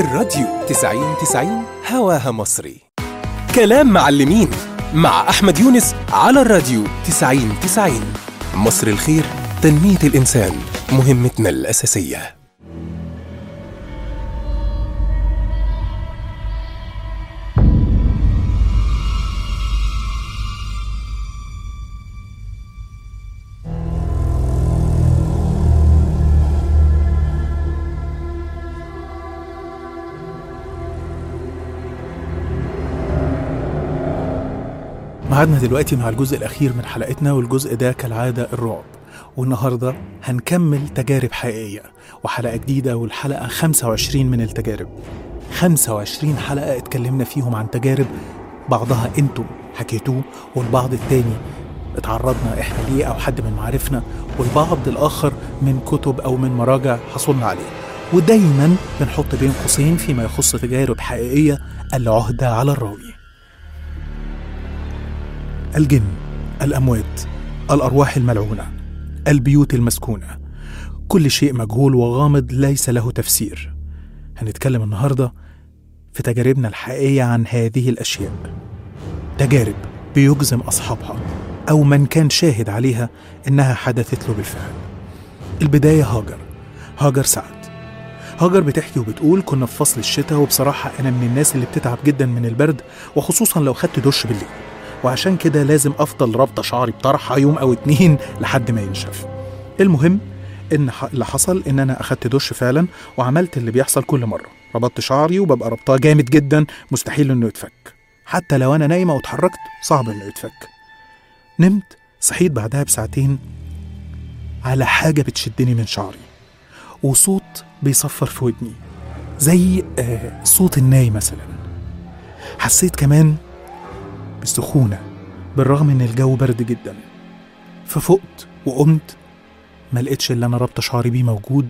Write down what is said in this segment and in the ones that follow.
الراديو 90 90 هواها مصري كلام معلمين مع أحمد يونس على الراديو 90 90 مصر الخير تنمية الإنسان مهمتنا الأساسية معادنا دلوقتي مع الجزء الأخير من حلقتنا والجزء ده كالعادة الرعب والنهاردة هنكمل تجارب حقيقية وحلقة جديدة والحلقة 25 من التجارب 25 حلقة اتكلمنا فيهم عن تجارب بعضها انتم حكيتوه والبعض التاني اتعرضنا احنا ليه او حد من معارفنا والبعض الاخر من كتب او من مراجع حصلنا عليه ودايما بنحط بين قوسين فيما يخص تجارب حقيقية العهدة على الراوي الجن الأموات الأرواح الملعونة البيوت المسكونة كل شيء مجهول وغامض ليس له تفسير هنتكلم النهاردة في تجاربنا الحقيقية عن هذه الأشياء تجارب بيجزم أصحابها أو من كان شاهد عليها إنها حدثت له بالفعل البداية هاجر هاجر سعد هاجر بتحكي وبتقول كنا في فصل الشتاء وبصراحة أنا من الناس اللي بتتعب جدا من البرد وخصوصا لو خدت دش بالليل وعشان كده لازم افضل رابطه شعري بطرحه يوم او اتنين لحد ما ينشف المهم ان ح- اللي حصل ان انا اخدت دش فعلا وعملت اللي بيحصل كل مره ربطت شعري وببقى ربطاه جامد جدا مستحيل انه يتفك حتى لو انا نايمه واتحركت صعب انه يتفك نمت صحيت بعدها بساعتين على حاجه بتشدني من شعري وصوت بيصفر في ودني زي آه صوت الناي مثلا حسيت كمان بالسخونة بالرغم إن الجو برد جدا ففقت وقمت ما لقيتش اللي أنا ربط شعري بيه موجود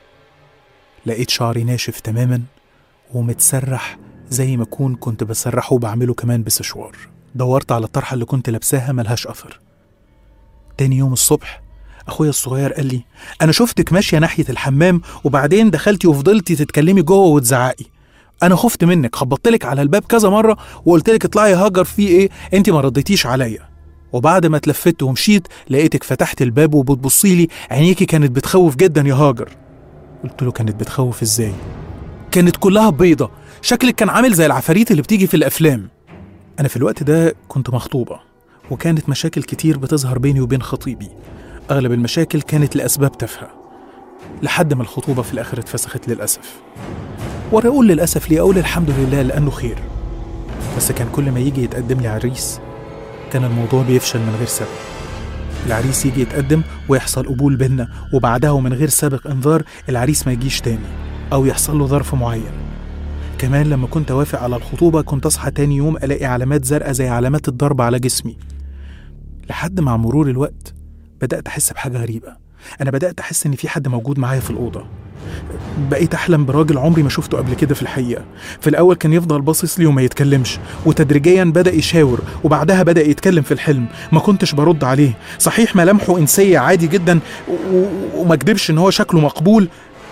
لقيت شعري ناشف تماما ومتسرح زي ما أكون كنت بسرحه وبعمله كمان بسشوار دورت على الطرحة اللي كنت لابساها ملهاش أثر تاني يوم الصبح أخويا الصغير قال لي أنا شفتك ماشية ناحية الحمام وبعدين دخلتي وفضلتي تتكلمي جوه وتزعقي انا خفت منك خبطت لك على الباب كذا مره وقلت لك اطلعي يا هاجر في ايه انت ما رديتيش عليا وبعد ما اتلفت ومشيت لقيتك فتحت الباب وبتبصي لي عينيكي كانت بتخوف جدا يا هاجر قلت له كانت بتخوف ازاي كانت كلها بيضة شكلك كان عامل زي العفاريت اللي بتيجي في الافلام انا في الوقت ده كنت مخطوبه وكانت مشاكل كتير بتظهر بيني وبين خطيبي اغلب المشاكل كانت لاسباب تافهه لحد ما الخطوبه في الاخر اتفسخت للاسف وانا اقول للاسف ليه اقول الحمد لله لانه خير بس كان كل ما يجي يتقدم لي عريس كان الموضوع بيفشل من غير سبب العريس يجي يتقدم ويحصل قبول بينا وبعدها ومن غير سابق انذار العريس ما يجيش تاني او يحصل له ظرف معين كمان لما كنت اوافق على الخطوبه كنت اصحى تاني يوم الاقي علامات زرقاء زي علامات الضرب على جسمي لحد مع مرور الوقت بدات احس بحاجه غريبه انا بدات احس ان في حد موجود معايا في الاوضه بقيت احلم براجل عمري ما شفته قبل كده في الحقيقه في الاول كان يفضل باصص لي وما يتكلمش وتدريجيا بدا يشاور وبعدها بدا يتكلم في الحلم ما كنتش برد عليه صحيح ملامحه انسيه عادي جدا و- و- وما كدبش ان هو شكله مقبول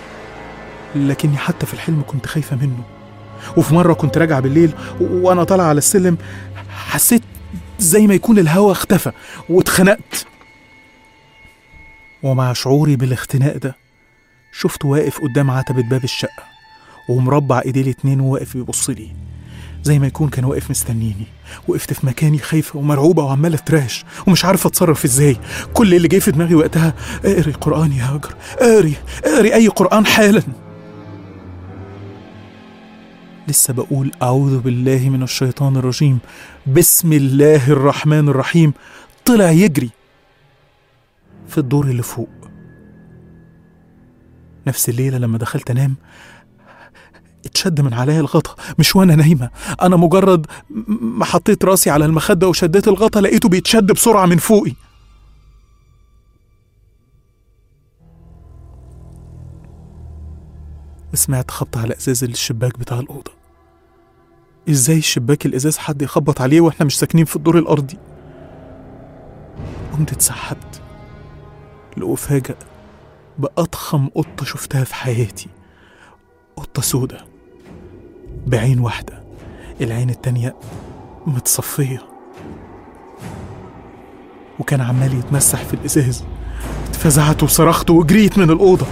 لكني حتى في الحلم كنت خايفه منه وفي مره كنت راجعه بالليل و- وانا طالعه على السلم حسيت زي ما يكون الهوا اختفى واتخنقت ومع شعوري بالاختناق ده شفته واقف قدام عتبة باب الشقة ومربع ايديه الاتنين وواقف بيبص لي زي ما يكون كان واقف مستنيني وقفت في مكاني خايفة ومرعوبة وعمالة اتراش ومش عارفة اتصرف ازاي كل اللي جه في دماغي وقتها اقري قرآن يا هاجر اقري اقري اي قرآن حالا لسه بقول أعوذ بالله من الشيطان الرجيم بسم الله الرحمن الرحيم طلع يجري في الدور اللي فوق نفس الليلة لما دخلت أنام اتشد من عليا الغطا مش وانا نايمة انا مجرد م- ما حطيت راسي على المخدة وشديت الغطا لقيته بيتشد بسرعة من فوقي وسمعت خبط على ازاز الشباك بتاع الأوضة ازاي الشباك الازاز حد يخبط عليه واحنا مش ساكنين في الدور الارضي قمت اتسحبت لأفاجأ بأضخم قطة شفتها في حياتي قطة سودة بعين واحدة العين التانية متصفية وكان عمال يتمسح في الإزاز اتفزعت وصرخت وجريت من الأوضة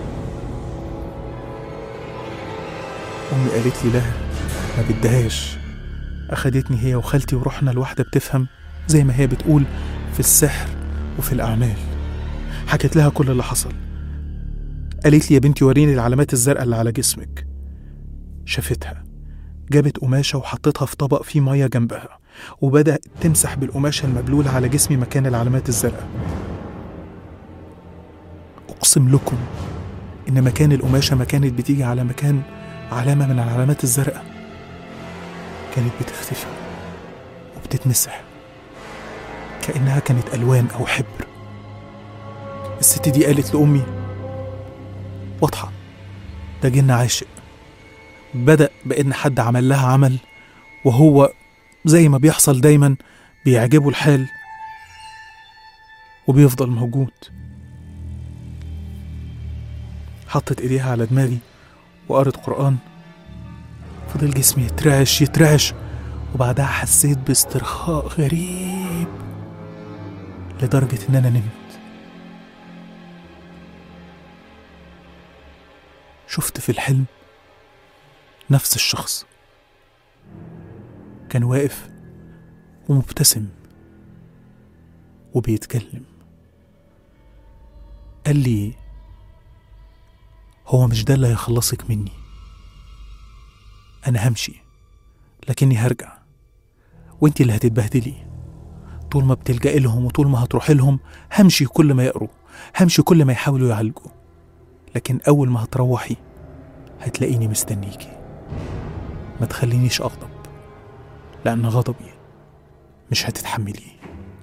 أمي قالت لي لا ما بدهاش أخدتني هي وخالتي ورحنا لواحدة بتفهم زي ما هي بتقول في السحر وفي الأعمال حكت لها كل اللي حصل قالت لي يا بنتي وريني العلامات الزرقاء اللي على جسمك شافتها جابت قماشة وحطتها في طبق فيه مية جنبها وبدأت تمسح بالقماشة المبلولة على جسمي مكان العلامات الزرقاء أقسم لكم إن مكان القماشة ما كانت بتيجي على مكان علامة من العلامات الزرقاء كانت بتختفي وبتتمسح كأنها كانت ألوان أو حبر الست دي قالت لأمي واضحة ده جن عاشق بدأ بإن حد عمل لها عمل وهو زي ما بيحصل دايما بيعجبه الحال وبيفضل موجود حطت ايديها على دماغي وقرت قرآن فضل جسمي يترعش يترعش وبعدها حسيت باسترخاء غريب لدرجة إن أنا نمت شفت في الحلم نفس الشخص كان واقف ومبتسم وبيتكلم قال لي هو مش ده اللي هيخلصك مني انا همشي لكني هرجع وانت اللي هتتبهدلي طول ما بتلجأ لهم وطول ما هتروح لهم همشي كل ما يقروا همشي كل ما يحاولوا يعالجوا لكن اول ما هتروحي هتلاقيني مستنيكي ما تخلينيش اغضب لان غضبي مش هتتحمليه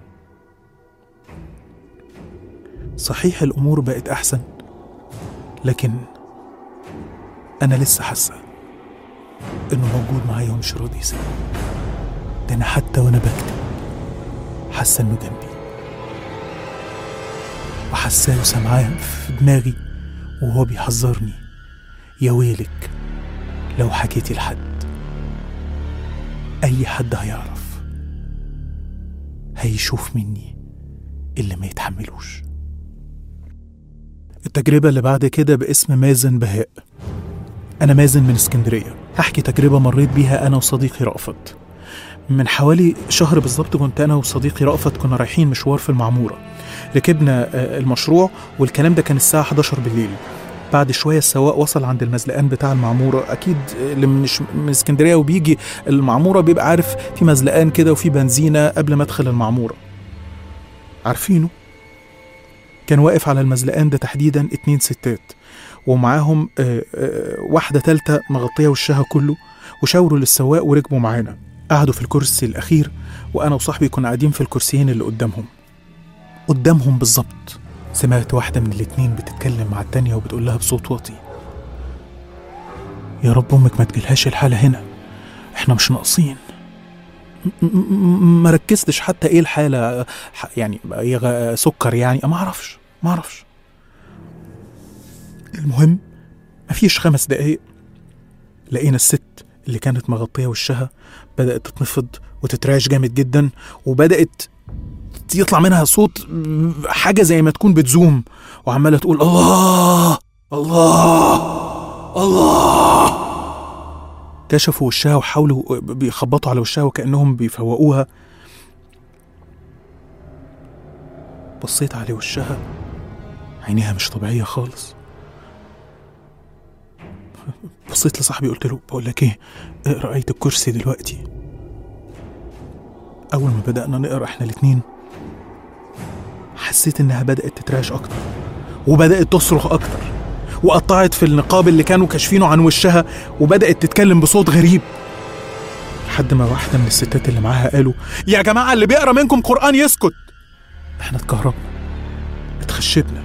صحيح الامور بقت احسن لكن انا لسه حاسه انه موجود معايا ومش راضي يسيبني ده انا حتى وانا بكتب حاسه انه جنبي وحاساه وسامعاه في دماغي وهو بيحذرني يا ويلك لو حكيتي لحد اي حد هيعرف هيشوف مني اللي ما يتحملوش التجربة اللي بعد كده باسم مازن بهاء أنا مازن من اسكندرية هحكي تجربة مريت بيها أنا وصديقي رأفت من حوالي شهر بالظبط كنت أنا وصديقي رأفت كنا رايحين مشوار في المعمورة ركبنا آه، المشروع والكلام ده كان الساعة 11 بالليل بعد شوية السواق وصل عند المزلقان بتاع المعمورة أكيد اللي مش من اسكندرية وبيجي المعمورة بيبقى عارف في مزلقان كده وفي بنزينة قبل ما أدخل المعمورة عارفينه كان واقف على المزلقان ده تحديدا اتنين ستات ومعاهم آه، آه، واحدة تالتة مغطية وشها كله وشاوروا للسواق وركبوا معانا قعدوا في الكرسي الأخير وأنا وصاحبي كنا قاعدين في الكرسيين اللي قدامهم قدامهم بالظبط سمعت واحدة من الاتنين بتتكلم مع التانية وبتقول لها بصوت واطي يا رب أمك ما تجيلهاش الحالة هنا احنا مش ناقصين م- م- ما ركزتش حتى ايه الحالة ح- يعني هي غ- سكر يعني ما اعرفش ما اعرفش المهم مفيش خمس دقايق لقينا الست اللي كانت مغطية وشها بدأت تتنفض وتترعش جامد جدا وبدأت يطلع منها صوت م- حاجة زي ما تكون بتزوم وعمالة تقول الله الله الله كشفوا وشها وحاولوا بيخبطوا على وشها وكأنهم بيفوقوها بصيت على وشها عينيها مش طبيعية خالص بصيت لصاحبي قلت له بقول لك ايه اقرا آية الكرسي دلوقتي أول ما بدأنا نقرا احنا الاتنين حسيت إنها بدأت تترعش أكتر وبدأت تصرخ أكتر وقطعت في النقاب اللي كانوا كاشفينه عن وشها وبدأت تتكلم بصوت غريب لحد ما واحدة من الستات اللي معاها قالوا يا جماعة اللي بيقرا منكم قرآن يسكت احنا اتكهربنا اتخشبنا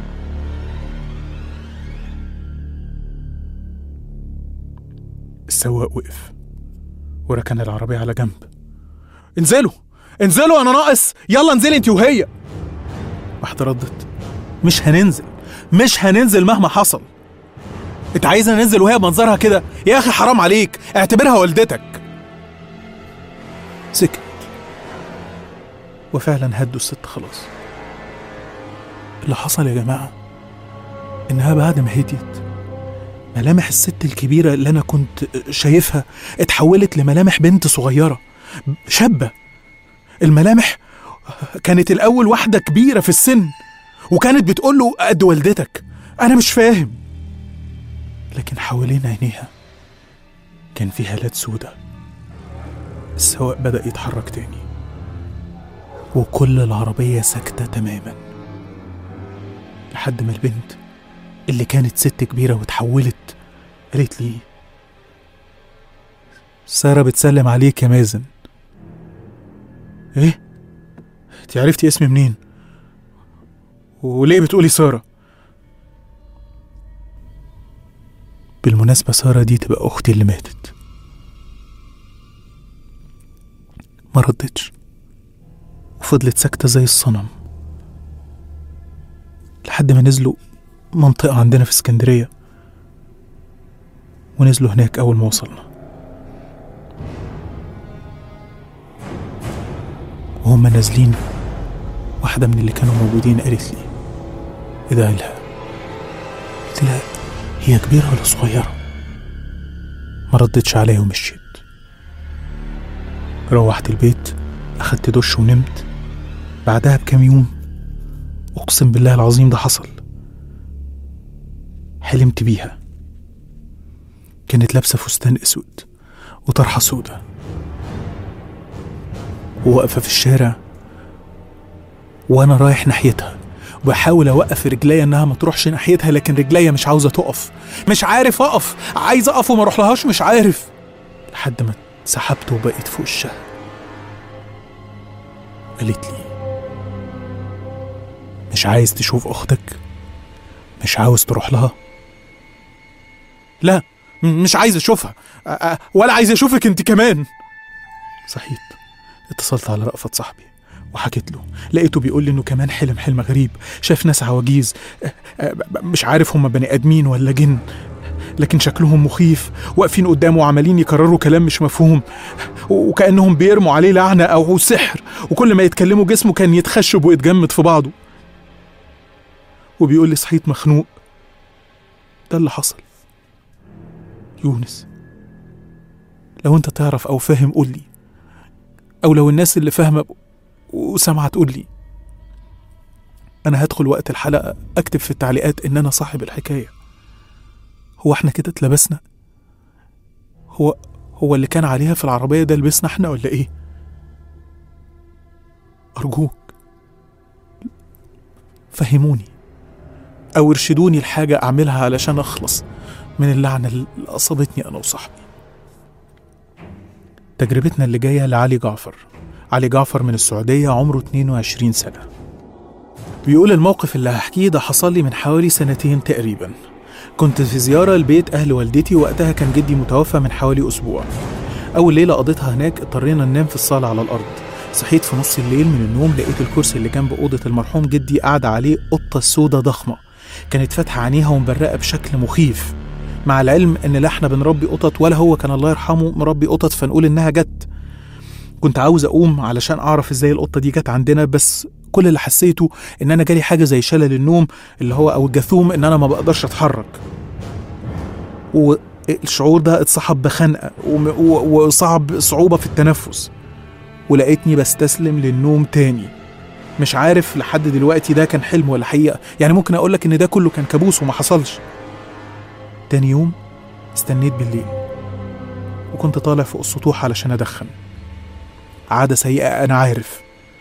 السواق وقف وركن العربية على جنب انزلوا انزلوا انا ناقص يلا انزلي انت وهي واحدة ردت مش هننزل مش هننزل مهما حصل انت عايزني انزل وهي بمنظرها كده يا اخي حرام عليك اعتبرها والدتك سكت وفعلا هدوا الست خلاص اللي حصل يا جماعة إنها بعد ما هديت ملامح الست الكبيرة اللي أنا كنت شايفها اتحولت لملامح بنت صغيرة شابة الملامح كانت الأول واحدة كبيرة في السن وكانت بتقول له قد والدتك أنا مش فاهم لكن حوالين عينيها كان في هالات سودة السواق بدأ يتحرك تاني وكل العربية ساكتة تماما لحد ما البنت اللي كانت ست كبيرة واتحولت قالت لي سارة بتسلم عليك يا مازن ايه؟ انت عرفتي اسمي منين؟ وليه بتقولي سارة؟ بالمناسبة سارة دي تبقى أختي اللي ماتت ما ردتش وفضلت ساكتة زي الصنم لحد ما نزلوا منطقة عندنا في اسكندرية ونزلوا هناك أول ما وصلنا وهم نازلين واحدة من اللي كانوا موجودين قالت لي ادعي لها قلت لها هي كبيرة ولا صغيرة ما ردتش عليا ومشيت روحت البيت أخدت دش ونمت بعدها بكام يوم أقسم بالله العظيم ده حصل حلمت بيها كانت لابسة فستان أسود وطرحة سودة وواقفة في الشارع وأنا رايح ناحيتها وبحاول أوقف رجليا إنها ما تروحش ناحيتها لكن رجليا مش عاوزة تقف مش عارف أقف عايز أقف وما أروحلهاش مش عارف لحد ما سحبت وبقيت في وشها قالت لي مش عايز تشوف أختك مش عاوز تروح لها لا م- مش عايز أشوفها أ- أ- ولا عايز أشوفك أنت كمان صحيت اتصلت على رأفت صاحبي وحكيت له لقيته بيقول لي انه كمان حلم حلم غريب شاف ناس عواجيز أ- أ- مش عارف هم بني ادمين ولا جن لكن شكلهم مخيف واقفين قدامه وعمالين يكرروا كلام مش مفهوم وكانهم بيرموا عليه لعنه او سحر وكل ما يتكلموا جسمه كان يتخشب ويتجمد في بعضه وبيقول لي صحيت مخنوق ده اللي حصل يونس لو انت تعرف او فاهم قول لي او لو الناس اللي فاهمه وسامعه تقول لي انا هدخل وقت الحلقه اكتب في التعليقات ان انا صاحب الحكايه هو احنا كده اتلبسنا هو هو اللي كان عليها في العربيه ده لبسنا احنا ولا ايه ارجوك فهموني او ارشدوني لحاجه اعملها علشان اخلص من اللعنه اللي اصابتني انا وصاحبي تجربتنا اللي جايه لعلي جعفر علي جعفر من السعوديه عمره 22 سنه بيقول الموقف اللي هحكيه ده حصل لي من حوالي سنتين تقريبا كنت في زيارة لبيت أهل والدتي وقتها كان جدي متوفى من حوالي أسبوع أول ليلة قضيتها هناك اضطرينا ننام في الصالة على الأرض صحيت في نص الليل من النوم لقيت الكرسي اللي جنب أوضة المرحوم جدي قاعدة عليه قطة سودة ضخمة كانت فاتحة عينيها ومبرقة بشكل مخيف مع العلم إن لا احنا بنربي قطط ولا هو كان الله يرحمه مربي قطط فنقول إنها جت كنت عاوز أقوم علشان أعرف إزاي القطة دي جت عندنا بس كل اللي حسيته إن أنا جالي حاجة زي شلل النوم اللي هو أو الجاثوم إن أنا ما بقدرش أتحرك والشعور ده اتصحب بخنقة وم- و- وصعب صعوبة في التنفس ولقيتني بستسلم للنوم تاني مش عارف لحد دلوقتي ده كان حلم ولا حقيقة يعني ممكن أقولك إن ده كله كان كابوس وما حصلش تاني يوم استنيت بالليل وكنت طالع فوق السطوح علشان أدخن عادة سيئة أنا عارف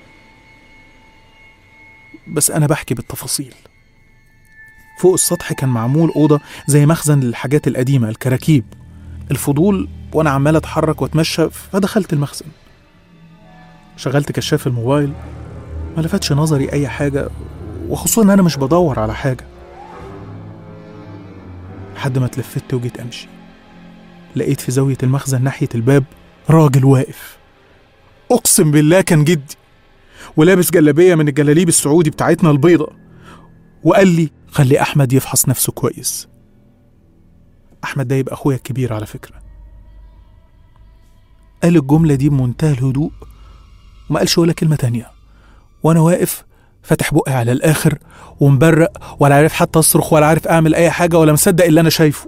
بس أنا بحكي بالتفاصيل فوق السطح كان معمول أوضة زي مخزن للحاجات القديمة الكراكيب الفضول وأنا عمال أتحرك وأتمشى فدخلت المخزن شغلت كشاف الموبايل ما لفتش نظري أي حاجة وخصوصا إن أنا مش بدور على حاجة لحد ما اتلفت وجيت أمشي لقيت في زاوية المخزن ناحية الباب راجل واقف أقسم بالله كان جدي ولابس جلابية من الجلاليب السعودي بتاعتنا البيضة وقال لي خلي أحمد يفحص نفسه كويس أحمد ده يبقى أخويا الكبير على فكرة قال الجملة دي بمنتهى الهدوء وما قالش ولا كلمة تانية وأنا واقف فاتح بقي على الآخر ومبرق ولا عارف حتى أصرخ ولا عارف أعمل أي حاجة ولا مصدق اللي أنا شايفه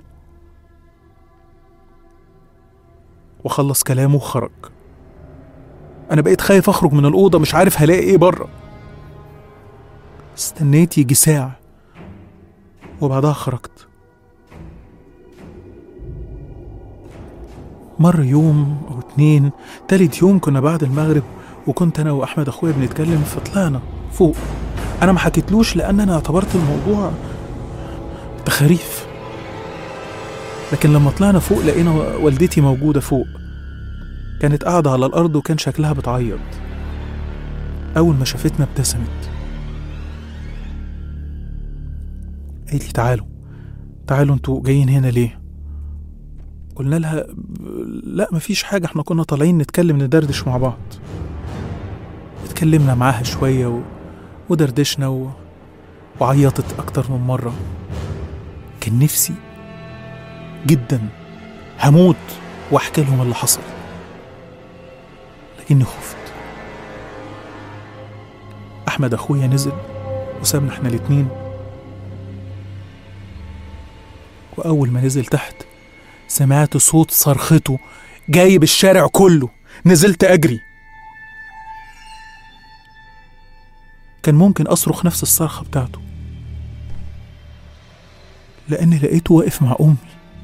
وخلص كلامه وخرج أنا بقيت خايف أخرج من الأوضة مش عارف هلاقي إيه بره استنيت يجي ساعة وبعدها خرجت مر يوم أو اتنين تالت يوم كنا بعد المغرب وكنت أنا وأحمد أخويا بنتكلم فطلعنا فوق أنا ما حكيتلوش لأن أنا اعتبرت الموضوع تخاريف لكن لما طلعنا فوق لقينا والدتي موجودة فوق كانت قاعدة على الأرض وكان شكلها بتعيط أول ما شافتنا ابتسمت قالت لي تعالوا تعالوا انتوا جايين هنا ليه قلنا لها لا مفيش حاجة احنا كنا طالعين نتكلم ندردش مع بعض اتكلمنا معاها شوية و... ودردشنا و... وعيطت أكتر من مرة كان نفسي جدا هموت واحكي لهم اللي حصل لكني خفت أحمد أخويا نزل وسابنا احنا الاتنين وأول ما نزل تحت سمعت صوت صرخته جايب الشارع كله نزلت أجري كان ممكن أصرخ نفس الصرخة بتاعته لأني لقيته واقف مع أمي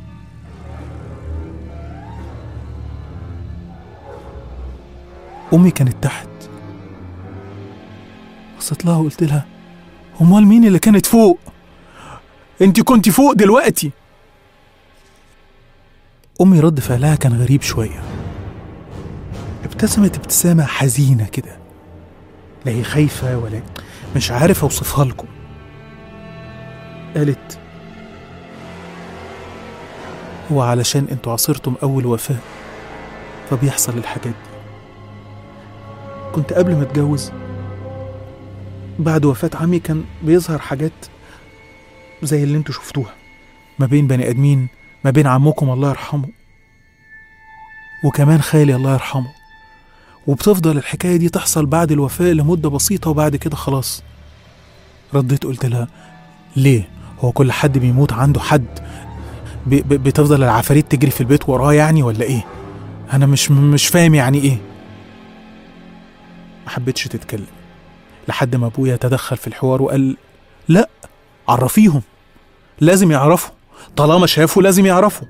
أمي كانت تحت بصيت لها وقلت لها أمال مين اللي كانت فوق؟ أنت كنت فوق دلوقتي أمي رد فعلها كان غريب شوية ابتسمت ابتسامة حزينة كده لا هي خايفة ولا مش عارف أوصفها لكم قالت هو علشان انتوا عاصرتم أول وفاة فبيحصل الحاجات دي كنت قبل ما اتجوز بعد وفاة عمي كان بيظهر حاجات زي اللي انتوا شفتوها ما بين بني آدمين ما بين عمكم الله يرحمه وكمان خالي الله يرحمه وبتفضل الحكاية دي تحصل بعد الوفاة لمدة بسيطة وبعد كده خلاص رديت قلت لها ليه هو كل حد بيموت عنده حد ب- ب- بتفضل العفاريت تجري في البيت وراه يعني ولا ايه انا مش مش فاهم يعني ايه ما حبيتش تتكلم لحد ما ابويا تدخل في الحوار وقال لا عرفيهم لازم يعرفوا طالما شافوا لازم يعرفوا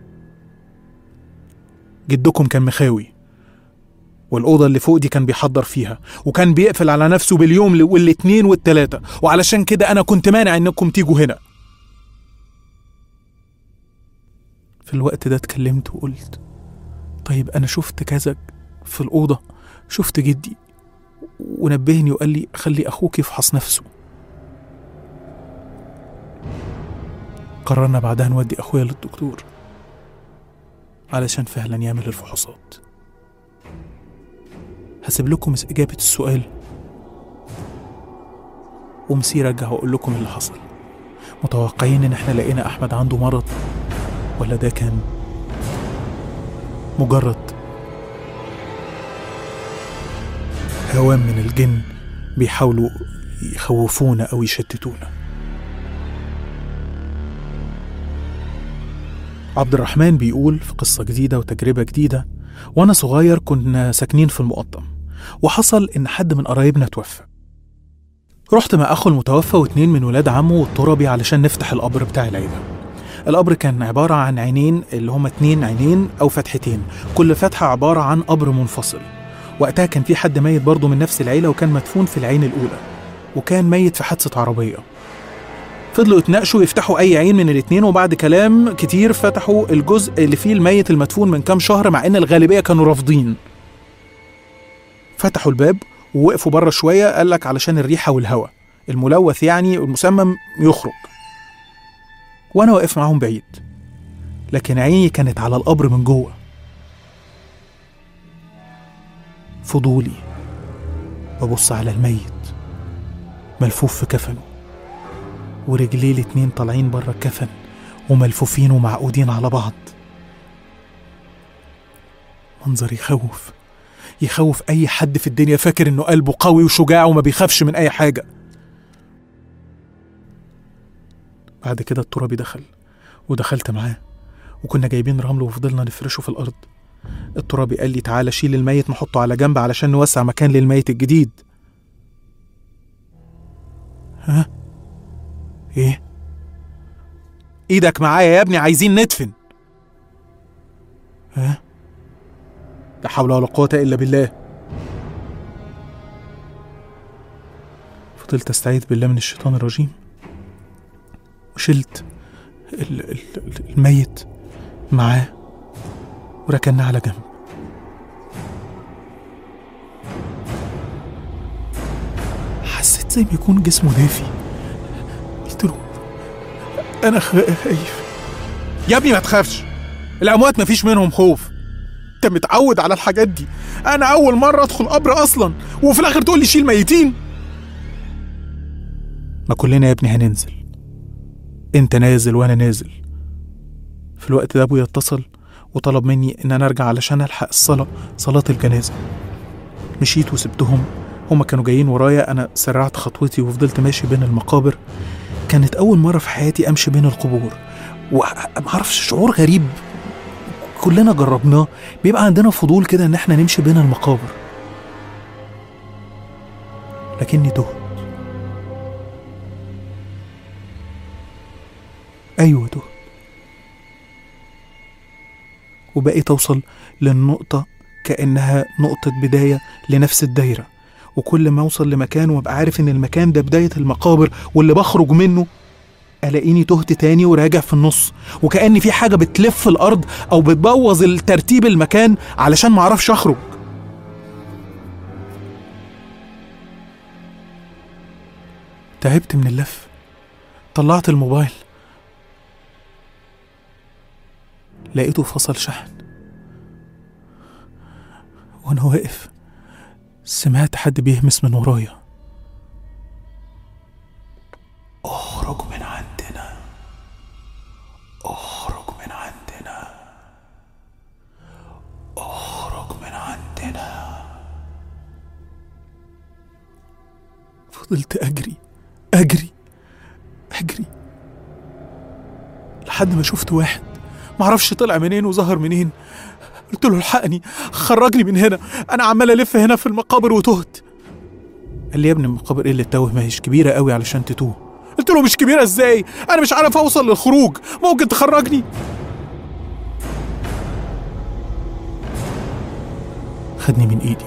جدكم كان مخاوي والأوضة اللي فوق دي كان بيحضر فيها وكان بيقفل على نفسه باليوم والاتنين والتلاتة وعلشان كده أنا كنت مانع إنكم تيجوا هنا في الوقت ده اتكلمت وقلت طيب أنا شفت كذا في الأوضة شفت جدي ونبهني وقال لي خلي أخوك يفحص نفسه قررنا بعدها نودي أخويا للدكتور علشان فعلا يعمل الفحوصات هسيب لكم إجابة السؤال ومسير أرجع وأقول لكم اللي حصل متوقعين إن إحنا لقينا أحمد عنده مرض ولا ده كان مجرد هوام من الجن بيحاولوا يخوفونا أو يشتتونا عبد الرحمن بيقول في قصة جديدة وتجربة جديدة وأنا صغير كنا ساكنين في المقطم وحصل إن حد من قرايبنا توفى رحت مع أخو المتوفى واتنين من ولاد عمه والتربي علشان نفتح القبر بتاع العيلة القبر كان عبارة عن عينين اللي هما اتنين عينين أو فتحتين كل فتحة عبارة عن قبر منفصل وقتها كان في حد ميت برضه من نفس العيلة وكان مدفون في العين الأولى وكان ميت في حادثة عربية فضلوا يتناقشوا يفتحوا أي عين من الاتنين وبعد كلام كتير فتحوا الجزء اللي فيه الميت المدفون من كام شهر مع إن الغالبية كانوا رافضين فتحوا الباب ووقفوا بره شوية قال لك علشان الريحة والهواء الملوث يعني المسمم يخرج وأنا واقف معاهم بعيد لكن عيني كانت على القبر من جوه فضولي ببص على الميت ملفوف في كفنه ورجليه الاتنين طالعين بره الكفن وملفوفين ومعقودين على بعض منظر يخوف يخوف أي حد في الدنيا فاكر إنه قلبه قوي وشجاع وما بيخافش من أي حاجة بعد كده الترابي دخل ودخلت معاه وكنا جايبين رمل وفضلنا نفرشه في الأرض الترابي قال لي تعالى شيل الميت نحطه على جنب علشان نوسع مكان للميت الجديد ها ايه ايدك معايا يا ابني عايزين ندفن ها لا حول ولا قوة إلا بالله فضلت أستعيذ بالله من الشيطان الرجيم وشلت ال- ال- ال- الميت معاه وركنا على جنب حسيت زي ما يكون جسمه دافي قلت له انا خايف يا ابني ما تخافش الاموات مفيش منهم خوف انت متعود على الحاجات دي انا اول مره ادخل قبر اصلا وفي الاخر تقول لي شيل ميتين ما كلنا يا ابني هننزل انت نازل وانا نازل في الوقت ده ابويا اتصل وطلب مني ان انا ارجع علشان الحق الصلاه صلاه الجنازه مشيت وسبتهم هما كانوا جايين ورايا انا سرعت خطوتي وفضلت ماشي بين المقابر كانت اول مره في حياتي امشي بين القبور ومعرفش شعور غريب كلنا جربناه بيبقى عندنا فضول كده ان احنا نمشي بين المقابر لكني تهت ايوه تهت وبقيت اوصل للنقطه كانها نقطه بدايه لنفس الدايره وكل ما اوصل لمكان وابقى عارف ان المكان ده بدايه المقابر واللي بخرج منه الاقيني تهت تاني وراجع في النص وكأن في حاجة بتلف الأرض أو بتبوظ الترتيب المكان علشان معرفش أخرج تعبت من اللف طلعت الموبايل لقيته فصل شحن وأنا واقف سمعت حد بيهمس من ورايا اخرج من عندنا اخرج من عندنا اخرج من عندنا فضلت اجري اجري اجري لحد ما شفت واحد معرفش طلع منين وظهر منين قلت له الحقني خرجني من هنا انا عمال الف هنا في المقابر وتهت قال لي يا ابني المقابر ايه اللي تتوه ما هيش كبيره قوي علشان تتوه قلت له مش كبيره ازاي انا مش عارف اوصل للخروج ممكن تخرجني خدني من ايدي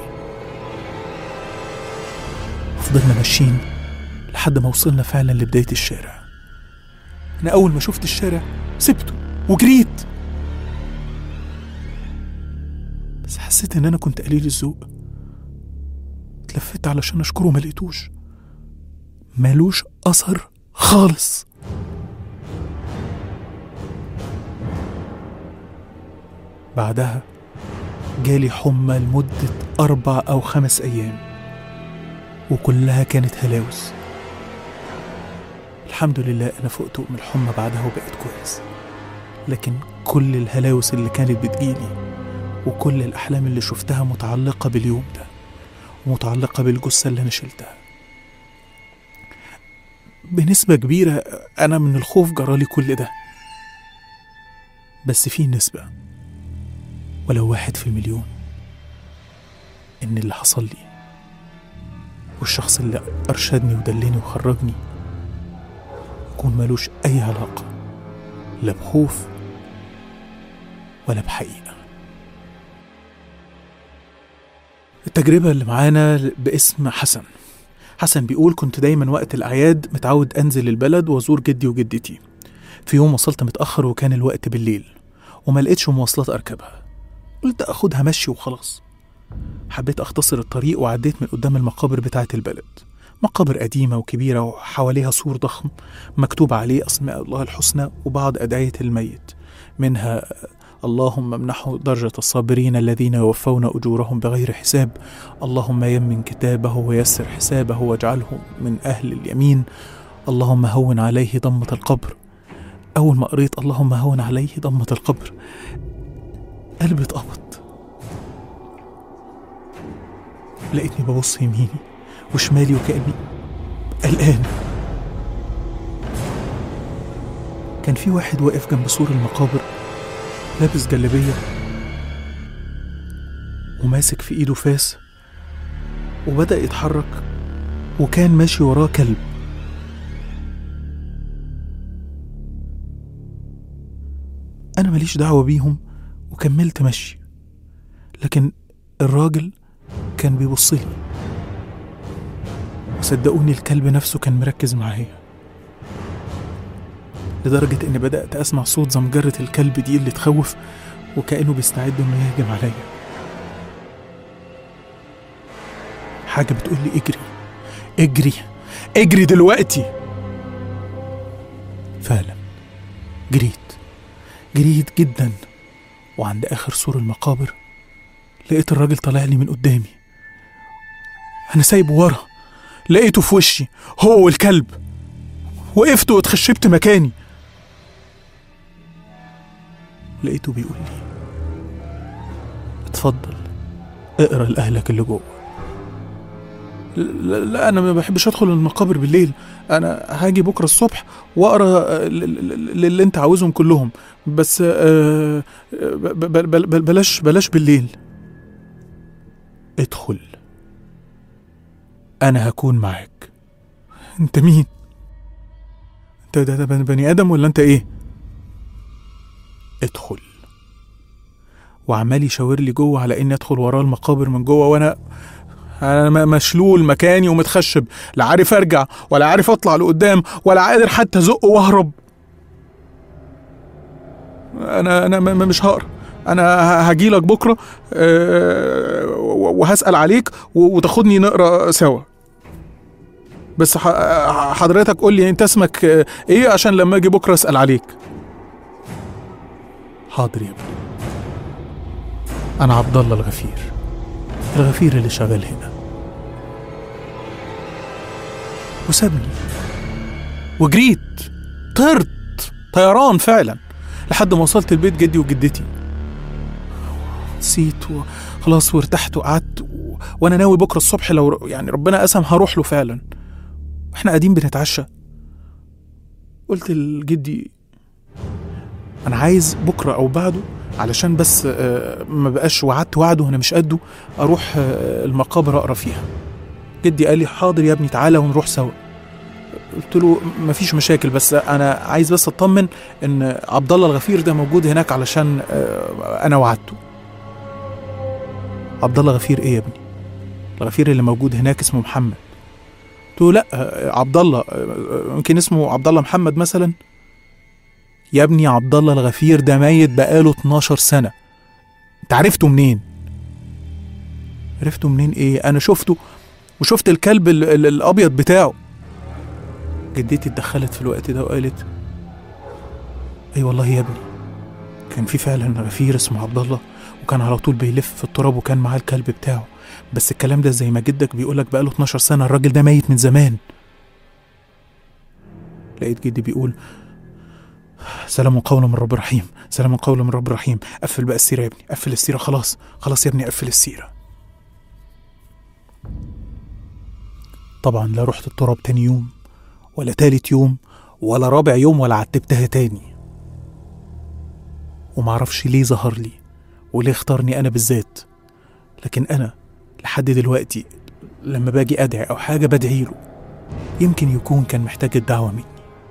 فضلنا ماشيين لحد ما وصلنا فعلا لبدايه الشارع انا اول ما شفت الشارع سبته وجريت بس حسيت ان انا كنت قليل الذوق اتلفت علشان اشكره ما لقيتوش مالوش اثر خالص بعدها جالي حمى لمدة أربع أو خمس أيام وكلها كانت هلاوس الحمد لله أنا فقت من الحمى بعدها وبقيت كويس لكن كل الهلاوس اللي كانت بتجيلي وكل الأحلام اللي شفتها متعلقة باليوم ده ومتعلقة بالجثة اللي أنا شلتها بنسبة كبيرة أنا من الخوف جرالي كل ده بس في نسبة ولو واحد في المليون إن اللي حصل لي والشخص اللي أرشدني ودلني وخرجني يكون ملوش أي علاقة لا بخوف ولا بحقيقة التجربة اللي معانا باسم حسن حسن بيقول كنت دايما وقت الأعياد متعود أنزل البلد وأزور جدي وجدتي في يوم وصلت متأخر وكان الوقت بالليل وما لقيتش مواصلات أركبها قلت أخدها مشي وخلاص حبيت أختصر الطريق وعديت من قدام المقابر بتاعة البلد مقابر قديمة وكبيرة وحواليها سور ضخم مكتوب عليه أسماء الله الحسنى وبعض أدعية الميت منها اللهم امنحه درجة الصابرين الذين يوفون أجورهم بغير حساب اللهم يمن كتابه ويسر حسابه واجعله من أهل اليمين اللهم هون عليه ضمة القبر أول ما قريت اللهم هون عليه ضمة القبر قلبي اتقبض لقيتني ببص يميني وشمالي وكأني قلقان كان في واحد واقف جنب سور المقابر لابس جلابية وماسك في ايده فاس وبدأ يتحرك وكان ماشي وراه كلب أنا ماليش دعوة بيهم وكملت مشي لكن الراجل كان بيبصلي وصدقوني الكلب نفسه كان مركز معايا لدرجة إني بدأت أسمع صوت زمجرة الكلب دي اللي تخوف وكأنه بيستعد إنه يهجم عليا حاجة بتقول لي اجري اجري اجري دلوقتي فعلا جريت جريت جدا وعند آخر سور المقابر لقيت الراجل طالع لي من قدامي أنا سايبه ورا لقيته في وشي هو والكلب وقفت واتخشبت مكاني لقيته بيقول لي اتفضل اقرا لأهلك اللي جوه لا, لا انا ما بحبش ادخل المقابر بالليل انا هاجي بكره الصبح واقرا للي انت عاوزهم كلهم بس آه، ب- ب- ب- ب- بلاش بلاش بالليل ادخل انا هكون معاك انت مين انت ده, ده بني- بني ادم ولا انت ايه ادخل وعمال يشاور لي جوه على اني ادخل وراه المقابر من جوه وانا انا م- مشلول مكاني ومتخشب لا عارف ارجع ولا عارف اطلع لقدام ولا قادر حتى ازق واهرب انا انا م- م- مش هقرا انا هاجي لك بكره آه، و- وهسال عليك و- وتاخدني نقرا سوا بس ح- حضرتك قول لي انت اسمك آه، ايه عشان لما اجي بكره اسال عليك حاضر يا ابني انا عبد الله الغفير الغفير اللي شغال هنا وسابني وجريت طرت طيران فعلا لحد ما وصلت البيت جدي وجدتي نسيت وخلاص وارتحت وقعدت و... وانا ناوي بكره الصبح لو ر- يعني ربنا قسم هروح له فعلا واحنا قاعدين بنتعشى قلت لجدي انا عايز بكره او بعده علشان بس آه، ما بقاش وعدت وعده وانا مش قده اروح آه، المقابر اقرا فيها جدي قال لي حاضر يا ابني تعالى ونروح سوا قلت له مفيش مشاكل بس انا عايز بس اطمن ان عبد الله الغفير ده موجود هناك علشان آه، انا وعدته عبد الله غفير ايه يا ابني الغفير اللي موجود هناك اسمه محمد قلت له لا آه، عبد الله آه، يمكن اسمه عبد الله محمد مثلا يا ابني عبد الله الغفير ده ميت بقاله 12 سنه انت عرفته منين عرفته منين ايه انا شفته وشفت الكلب ال- ال- الابيض بتاعه جدتي اتدخلت في الوقت ده وقالت اي والله يا ابني كان في فعلا غفير اسمه عبد الله وكان على طول بيلف في التراب وكان معاه الكلب بتاعه بس الكلام ده زي ما جدك بيقولك بقاله 12 سنة الراجل ده ميت من زمان لقيت جدي بيقول سلام قولا من رب رحيم سلام قولا من رب رحيم قفل بقى السيرة يا ابني قفل السيرة خلاص خلاص يا ابني قفل السيرة طبعا لا رحت التراب تاني يوم ولا تالت يوم ولا رابع يوم ولا عتبتها تاني ومعرفش ليه ظهر لي وليه اختارني انا بالذات لكن انا لحد دلوقتي لما باجي ادعي او حاجه بدعي له يمكن يكون كان محتاج الدعوه مني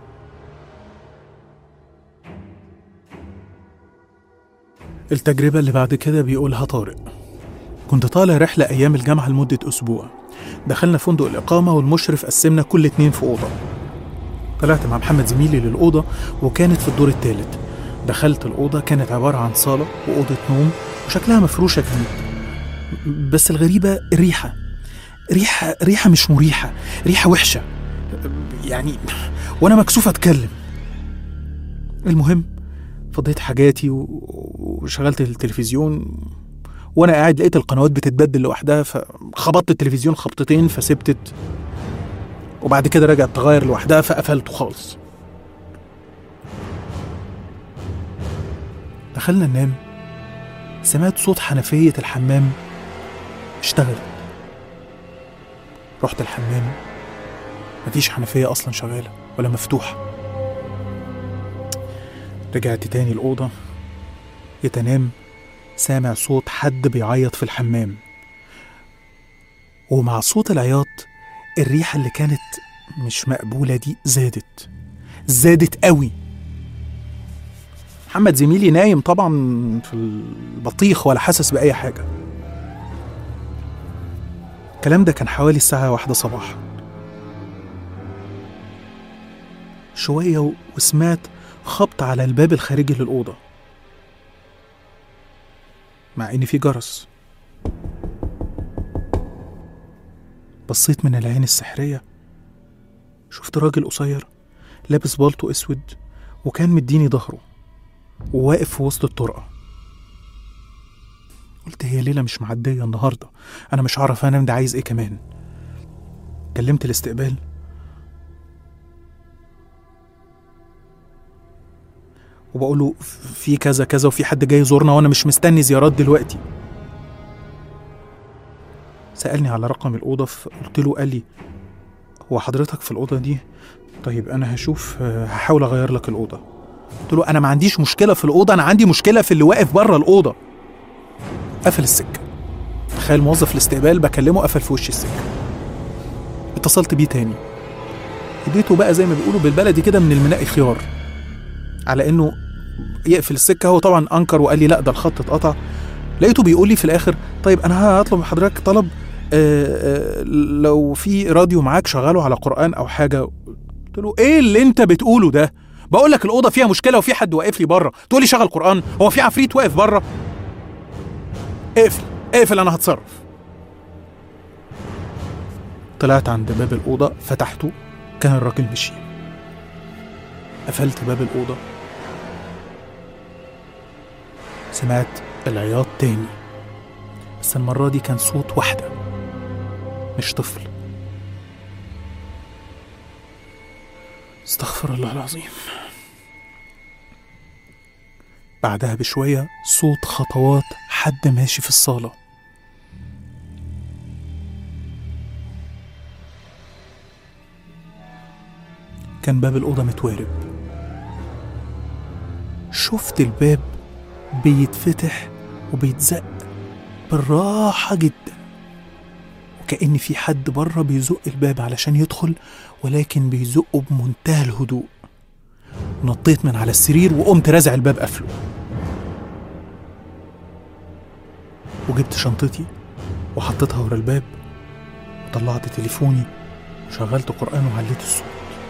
التجربة اللي بعد كده بيقولها طارق كنت طالع رحلة أيام الجامعة لمدة أسبوع دخلنا فندق الإقامة والمشرف قسمنا كل اتنين في أوضة طلعت مع محمد زميلي للأوضة وكانت في الدور الثالث دخلت الأوضة كانت عبارة عن صالة وأوضة نوم وشكلها مفروشة جديد بس الغريبة الريحة ريحة ريحة مش مريحة ريحة وحشة يعني وأنا مكسوف أتكلم المهم فضيت حاجاتي و- وشغلت التلفزيون وانا قاعد لقيت القنوات بتتبدل لوحدها فخبطت التلفزيون خبطتين فسبتت وبعد كده رجعت تغير لوحدها فقفلته خالص دخلنا ننام سمعت صوت حنفية الحمام اشتغلت رحت الحمام مفيش حنفية أصلا شغالة ولا مفتوحة رجعت تاني الأوضة يتنام سامع صوت حد بيعيط في الحمام ومع صوت العياط الريحة اللي كانت مش مقبولة دي زادت زادت قوي محمد زميلي نايم طبعا في البطيخ ولا حاسس بأي حاجة الكلام ده كان حوالي الساعة واحدة صباحا شوية وسمعت خبط على الباب الخارجي للأوضة مع إن في جرس بصيت من العين السحرية شفت راجل قصير لابس بالطو اسود وكان مديني ظهره وواقف في وسط الطرقة قلت هي ليلة مش معدية النهاردة أنا مش عارف أنام ده عايز إيه كمان كلمت الاستقبال وبقول له في كذا كذا وفي حد جاي يزورنا وانا مش مستني زيارات دلوقتي سألني على رقم الأوضة فقلت له قال لي هو حضرتك في الأوضة دي طيب أنا هشوف آه، هحاول أغير لك الأوضة قلت له أنا ما عنديش مشكلة في الأوضة أنا عندي مشكلة في اللي واقف بره الأوضة قفل السكة تخيل موظف الاستقبال بكلمه قفل في وش السكة اتصلت بيه تاني اديته بقى زي ما بيقولوا بالبلدي كده من المناقي خيار على انه يقفل السكه هو طبعا انكر وقال لي لا ده الخط اتقطع لقيته بيقول لي في الاخر طيب انا هطلب من حضرتك طلب آه، آه، لو في راديو معاك شغله على قران او حاجه قلت له ايه اللي انت بتقوله ده بقول لك الاوضه فيها مشكله وفي حد واقف لي بره تقول لي شغل قران هو في عفريت واقف بره اقفل اقفل انا هتصرف طلعت عند باب الاوضه فتحته كان الراجل مشي قفلت باب الاوضه سمعت العياط تاني بس المرة دي كان صوت واحدة مش طفل استغفر الله العظيم بعدها بشوية صوت خطوات حد ماشي في الصالة كان باب الأوضة متوارب شفت الباب بيتفتح وبيتزق بالراحة جدا وكأن في حد بره بيزق الباب علشان يدخل ولكن بيزقه بمنتهى الهدوء نطيت من على السرير وقمت رازع الباب قفله وجبت شنطتي وحطيتها ورا الباب وطلعت تليفوني وشغلت قرآن وعليت الصوت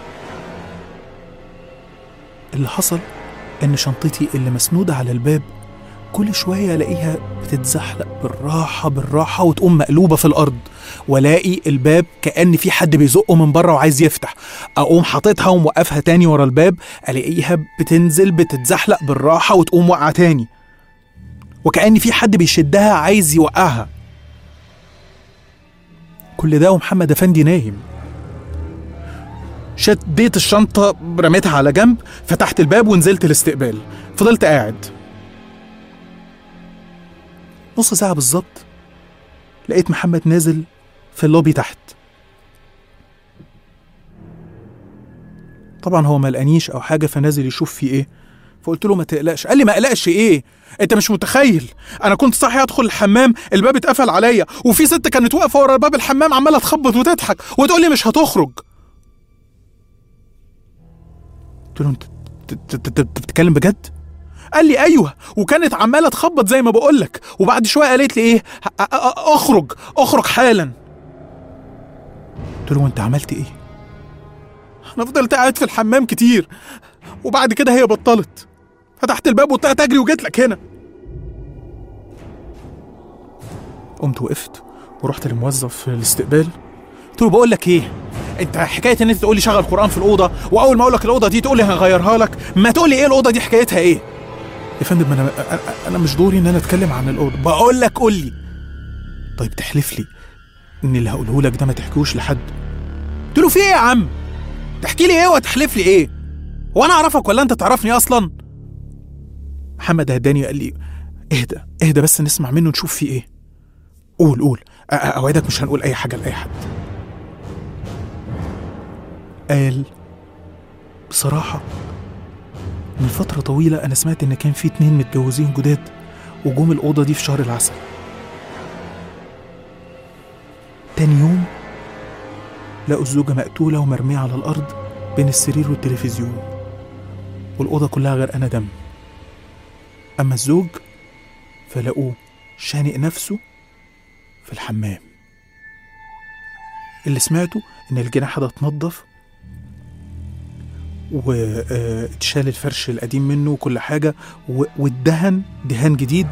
اللي حصل إن شنطتي اللي مسنودة على الباب كل شوية ألاقيها بتتزحلق بالراحة بالراحة وتقوم مقلوبة في الأرض والاقي الباب كأن في حد بيزقه من بره وعايز يفتح أقوم حاططها وموقفها تاني ورا الباب ألاقيها بتنزل بتتزحلق بالراحة وتقوم واقعة تاني وكأن في حد بيشدها عايز يوقعها كل ده ومحمد أفندي نايم شديت الشنطة رميتها على جنب فتحت الباب ونزلت الاستقبال فضلت قاعد نص ساعة بالظبط لقيت محمد نازل في اللوبي تحت طبعا هو ما لقانيش او حاجة فنازل يشوف في ايه فقلت له ما تقلقش قال لي ما اقلقش ايه انت مش متخيل انا كنت صاحي ادخل الحمام الباب اتقفل عليا وفي ست كانت واقفه ورا باب الحمام عماله تخبط وتضحك وتقول لي مش هتخرج قلت له انت انت- انت انت بتتكلم بجد قال لي ايوه وكانت عماله تخبط زي ما بقول لك وبعد شويه قالت لي ايه ه- أ- أ- اخرج اخرج حالا قلت له انت عملت ايه انا فضلت قاعد في الحمام كتير وبعد كده هي بطلت فتحت الباب وطلعت اجري وجيت لك هنا قمت وقفت ورحت للموظف في الاستقبال قلت له بقول لك ايه انت حكايه ان انت تقول لي شغل قران في الاوضه واول ما اقول لك الاوضه دي تقول لي هغيرها لك ما تقول لي ايه الاوضه دي حكايتها ايه يا فندم انا أنا- انا مش دوري ان انا اتكلم عن الاوضه بقول لك قول لي طيب تحلف لي ان اللي هقوله لك ده ما تحكيهوش لحد قلت له في ايه يا عم تحكي لي ايه وتحلف لي ايه هو انا اعرفك ولا انت تعرفني اصلا محمد هداني قال لي اهدى اهدى بس نسمع منه نشوف فيه ايه قول قول أ- أ- اوعدك مش هنقول اي حاجه لاي حد قال بصراحه من فتره طويله انا سمعت ان كان في اتنين متجوزين جداد وجم الاوضه دي في شهر العسل تاني يوم لقوا الزوجه مقتوله ومرميه على الارض بين السرير والتلفزيون والأوضة كلها غرقانة دم أما الزوج فلقوه شانق نفسه في الحمام اللي سمعته إن الجناح ده اتنضف واتشال الفرش القديم منه وكل حاجة و- واتدهن دهان جديد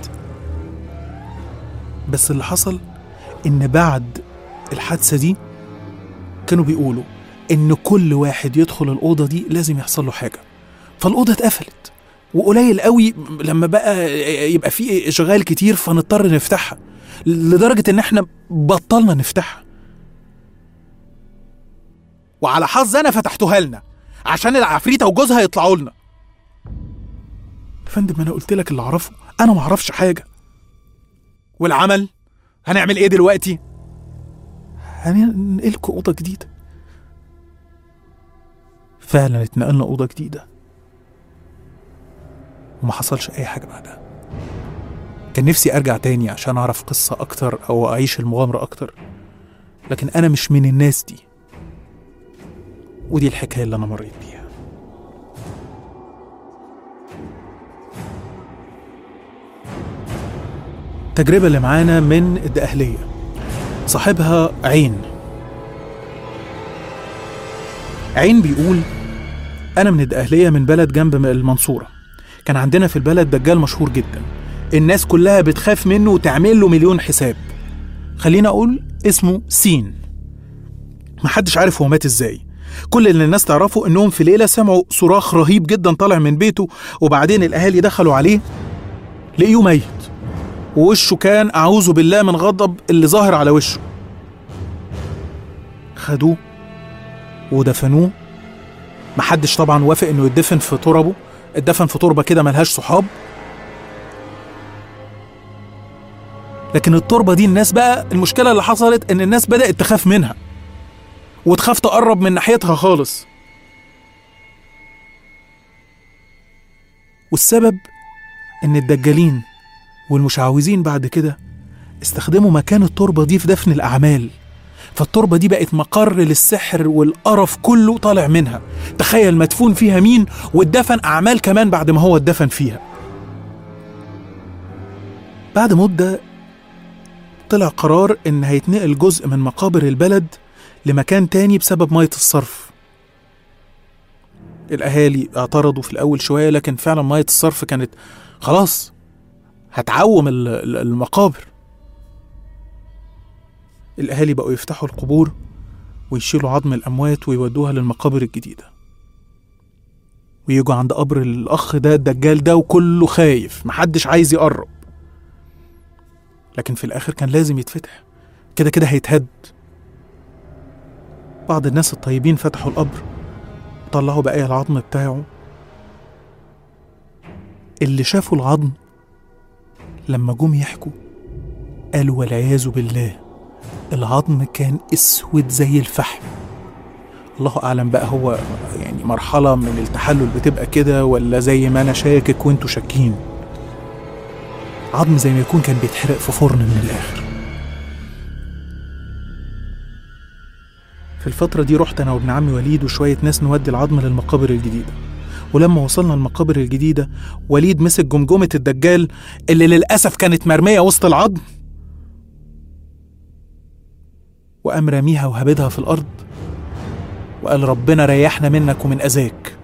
بس اللي حصل إن بعد الحادثة دي كانوا بيقولوا إن كل واحد يدخل الأوضة دي لازم يحصل له حاجة فالأوضة اتقفلت وقليل قوي لما بقى يبقى في اشغال كتير فنضطر نفتحها لدرجة ان احنا بطلنا نفتحها وعلى حظ انا فتحتها لنا عشان العفريتة وجوزها يطلعوا لنا يا فندم انا قلت لك اللي اعرفه انا ما اعرفش حاجة والعمل هنعمل ايه دلوقتي هننقلكوا اوضة جديدة فعلا اتنقلنا اوضة جديدة وما حصلش أي حاجة بعدها كان نفسي أرجع تاني عشان أعرف قصة أكتر أو أعيش المغامرة أكتر لكن أنا مش من الناس دي ودي الحكاية اللي أنا مريت بيها التجربة اللي معانا من الدقهلية صاحبها عين عين بيقول أنا من الدقهلية من بلد جنب المنصورة كان عندنا في البلد دجال مشهور جدا الناس كلها بتخاف منه وتعمل له مليون حساب خلينا اقول اسمه سين محدش عارف هو مات ازاي كل اللي الناس تعرفه انهم في ليله سمعوا صراخ رهيب جدا طالع من بيته وبعدين الاهالي دخلوا عليه لقيوه ميت ووشه كان اعوذ بالله من غضب اللي ظاهر على وشه خدوه ودفنوه محدش طبعا وافق انه يدفن في تربه اتدفن في تربه كده ملهاش صحاب لكن التربه دي الناس بقى المشكله اللي حصلت ان الناس بدات تخاف منها وتخاف تقرب من ناحيتها خالص والسبب ان الدجالين والمشعوذين بعد كده استخدموا مكان التربه دي في دفن الاعمال فالتربه دي بقت مقر للسحر والقرف كله طالع منها تخيل مدفون فيها مين واتدفن اعمال كمان بعد ما هو اتدفن فيها بعد مده طلع قرار ان هيتنقل جزء من مقابر البلد لمكان تاني بسبب ميه الصرف الاهالي اعترضوا في الاول شويه لكن فعلا ميه الصرف كانت خلاص هتعوم ال- ال- المقابر الاهالي بقوا يفتحوا القبور ويشيلوا عظم الاموات ويودوها للمقابر الجديده ويجوا عند قبر الاخ ده الدجال ده وكله خايف محدش عايز يقرب لكن في الاخر كان لازم يتفتح كده كده هيتهد بعض الناس الطيبين فتحوا القبر طلعوا بقايا العظم بتاعه اللي شافوا العظم لما جم يحكوا قالوا والعياذ بالله العظم كان اسود زي الفحم الله اعلم بقى هو يعني مرحله من التحلل بتبقى كده ولا زي ما انا شاكك وانتوا شاكين عظم زي ما يكون كان بيتحرق في فرن من الاخر في الفترة دي رحت أنا وابن عمي وليد وشوية ناس نودي العظم للمقابر الجديدة ولما وصلنا المقابر الجديدة وليد مسك جمجمة الدجال اللي للأسف كانت مرمية وسط العظم وقام راميها وهبدها في الأرض وقال ربنا ريحنا منك ومن أذاك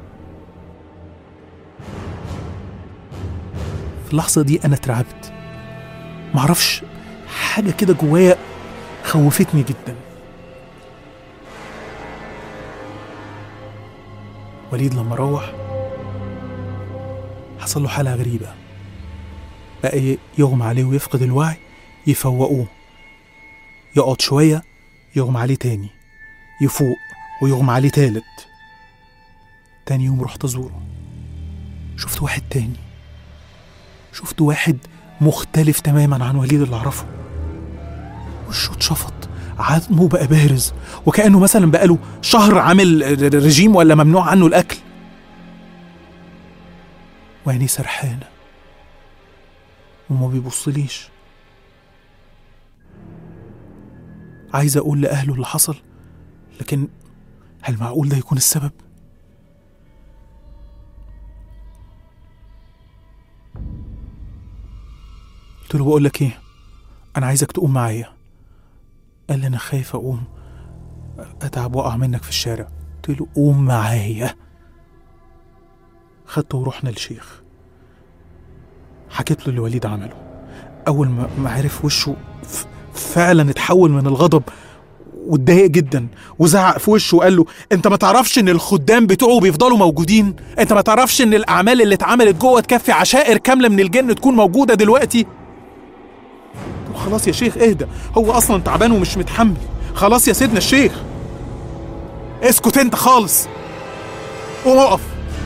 في اللحظة دي أنا اترعبت معرفش حاجة كده جوايا خوفتني جدا وليد لما روح حصل له حالة غريبة بقى يغمى عليه ويفقد الوعي يفوقوه يقعد شوية يغمى عليه تاني يفوق ويغمى عليه تالت تاني يوم رحت أزوره شفت واحد تاني شفت واحد مختلف تماما عن وليد اللي اعرفه وشه اتشفط عظمه بقى بارز وكانه مثلا بقاله شهر عامل رجيم ولا ممنوع عنه الاكل وعينيه سرحانه وما بيبصليش عايز اقول لاهله اللي حصل لكن هل معقول ده يكون السبب قلت له بقول لك ايه انا عايزك تقوم معايا قال لي انا خايف اقوم اتعب واقع منك في الشارع قلت له قوم معايا خدته ورحنا للشيخ حكيت له اللي وليد عمله اول ما ما عرف وشه ف- فعلا اتحول من الغضب واتضايق جدا وزعق في وشه وقال له انت ما تعرفش ان الخدام بتوعه بيفضلوا موجودين انت ما تعرفش ان الاعمال اللي اتعملت جوه تكفي عشائر كامله من الجن تكون موجوده دلوقتي طب خلاص يا شيخ اهدى هو اصلا تعبان ومش متحمل خلاص يا سيدنا الشيخ اسكت انت خالص قوم اقف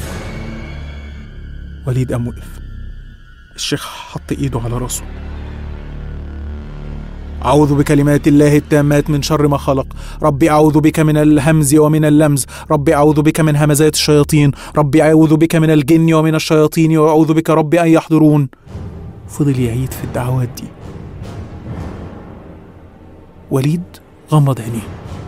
وليد قام وقف الشيخ حط ايده على راسه أعوذ بكلمات الله التامات من شر ما خلق ربي أعوذ بك من الهمز ومن اللمز ربي أعوذ بك من همزات الشياطين ربي أعوذ بك من الجن ومن الشياطين وأعوذ بك ربي أن يحضرون فضل يعيد في الدعوات دي وليد غمض عينيه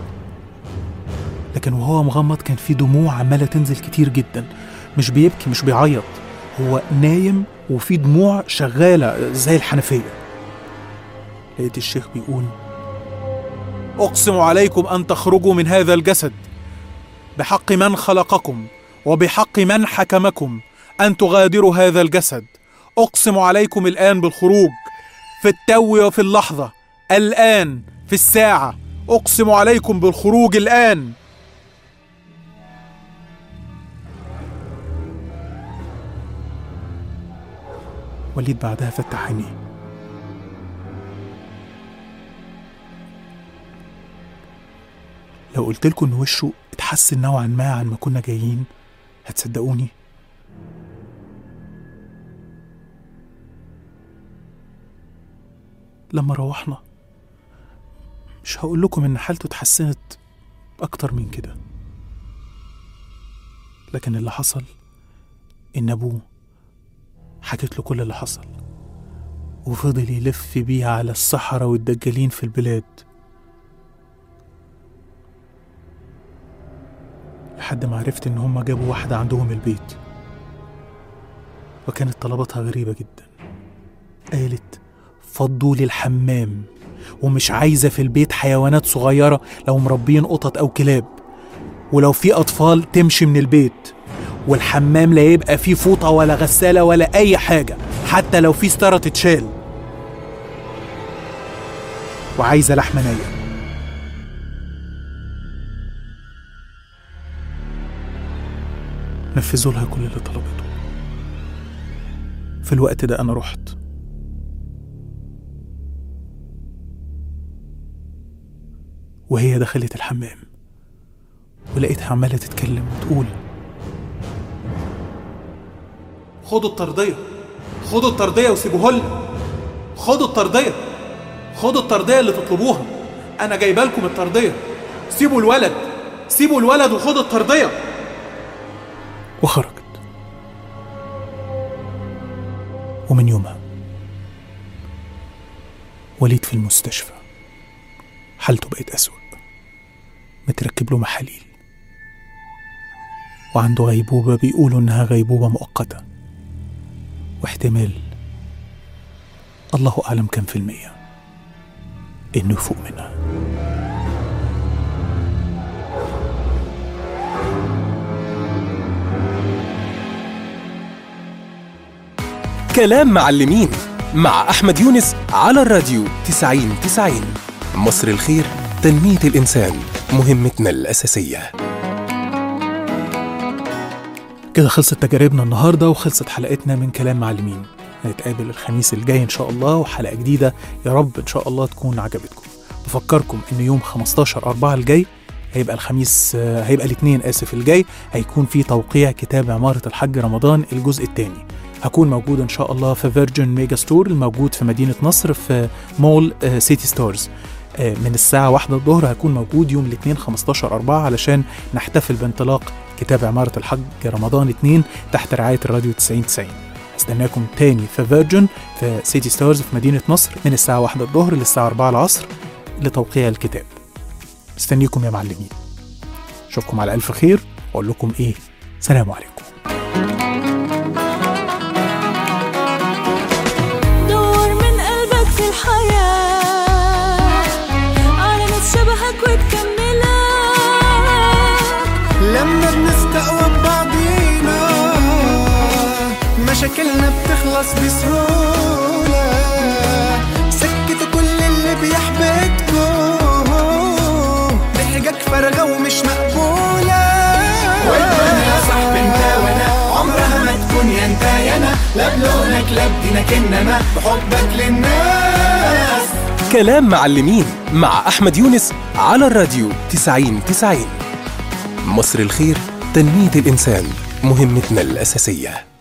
لكن وهو مغمض كان في دموع عمالة تنزل كتير جدا مش بيبكي مش بيعيط هو نايم وفي دموع شغالة زي الحنفية لقيت الشيخ بيقول أقسم عليكم أن تخرجوا من هذا الجسد بحق من خلقكم وبحق من حكمكم أن تغادروا هذا الجسد أقسم عليكم الآن بالخروج في التو وفي اللحظة الآن في الساعة أقسم عليكم بالخروج الآن وليد بعدها فتح عينيه لو قلت لكم ان وشه اتحسن نوعا ما عن ما كنا جايين هتصدقوني لما روحنا مش هقول لكم ان حالته اتحسنت اكتر من كده لكن اللي حصل ان ابوه حكيت له كل اللي حصل وفضل يلف بيه على الصحراء والدجالين في البلاد لحد ما عرفت ان هم جابوا واحدة عندهم البيت وكانت طلباتها غريبة جدا قالت فضوا لي الحمام ومش عايزة في البيت حيوانات صغيرة لو مربين قطط أو كلاب ولو في أطفال تمشي من البيت والحمام لا يبقى فيه فوطة ولا غسالة ولا أي حاجة حتى لو في ستارة تتشال وعايزة لحمة نية نفذوا لها كل اللي طلبته في الوقت ده أنا رحت وهي دخلت الحمام ولقيتها عمالة تتكلم وتقول خدوا الطردية خدوا الطردية وسيبوها لنا خدوا الطردية خدوا الطردية اللي تطلبوها أنا جايبة لكم الطردية سيبوا الولد سيبوا الولد وخدوا الطردية وخرجت ومن يومها وليد في المستشفى حالته بقت أسوأ متركب له محاليل وعنده غيبوبة بيقولوا إنها غيبوبة مؤقتة واحتمال الله أعلم كم في المية إنه يفوق منها كلام معلمين مع أحمد يونس على الراديو 90 90 مصر الخير تنمية الإنسان مهمتنا الأساسية كده خلصت تجاربنا النهاردة وخلصت حلقتنا من كلام معلمين هنتقابل الخميس الجاي إن شاء الله وحلقة جديدة يا رب إن شاء الله تكون عجبتكم بفكركم إن يوم 15 أربعة الجاي هيبقى الخميس آه، هيبقى الاثنين آسف الجاي هيكون في توقيع كتاب عمارة الحج رمضان الجزء الثاني هكون موجود ان شاء الله في فيرجن ميجا ستور الموجود في مدينه نصر في مول آه، سيتي ستورز آه، من الساعة واحدة الظهر هكون موجود يوم الاثنين 15 أربعة علشان نحتفل بانطلاق كتاب عمارة الحج رمضان 2 تحت رعاية الراديو 90 90 استناكم تاني في فيرجن في سيتي ستارز في مدينة نصر من الساعة واحدة الظهر للساعة 4 العصر لتوقيع الكتاب استنيكم يا معلمين اشوفكم على ألف خير واقول لكم ايه سلام عليكم دور من قلبك في الحياة على ناس شبهك وتكملك لما بنستقوى ببعضينا مشاكلنا بتخلص بسهولة سكتوا كل اللي بيحبطكوا ضحكك فارغة ومش مقبولة والدنيا يا صاحبي انت وانا عمرها ما تكون يا انت يا انا لا بلونك لا بدينك انما بحبك للناس كلام معلمين مع أحمد يونس على الراديو 90 90 مصر الخير تنمية الإنسان مهمتنا الأساسية